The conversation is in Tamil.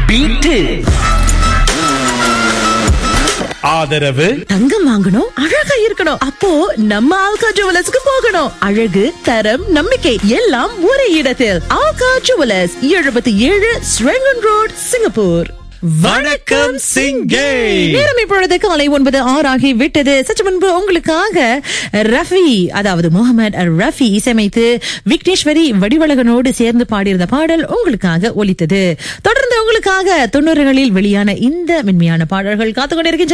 பீட்டு ஆதரவு தங்கம் வாங்கணும் அழகா இருக்கணும் அப்போ நம்ம ஆல்கா ஜுவலர்ஸ்க்கு போகணும் அழகு தரம் நம்பிக்கை எல்லாம் ஒரே இடத்தில் ஆல்கா ஜுவலர்ஸ் எழுபத்தி ஏழு ஸ்ரெங்கன் ரோட் சிங்கப்பூர் வணக்கம் சிங்கை நேரம் இப்பொழுது காலை ஒன்பது ஆறு ஆகி விட்டது சற்று முன்பு உங்களுக்காக ரஃபி அதாவது முகமது ரஃபி இசையமைத்து விக்னேஸ்வரி வடிவழகனோடு சேர்ந்து பாடியிருந்த பாடல் உங்களுக்காக ஒலித்தது தொடர்ந்து உங்களுக்காக தொண்ணூறுகளில் வெளியான இந்த மென்மையான பாடல்கள் காத்துக் கொண்டிருக்கின்றன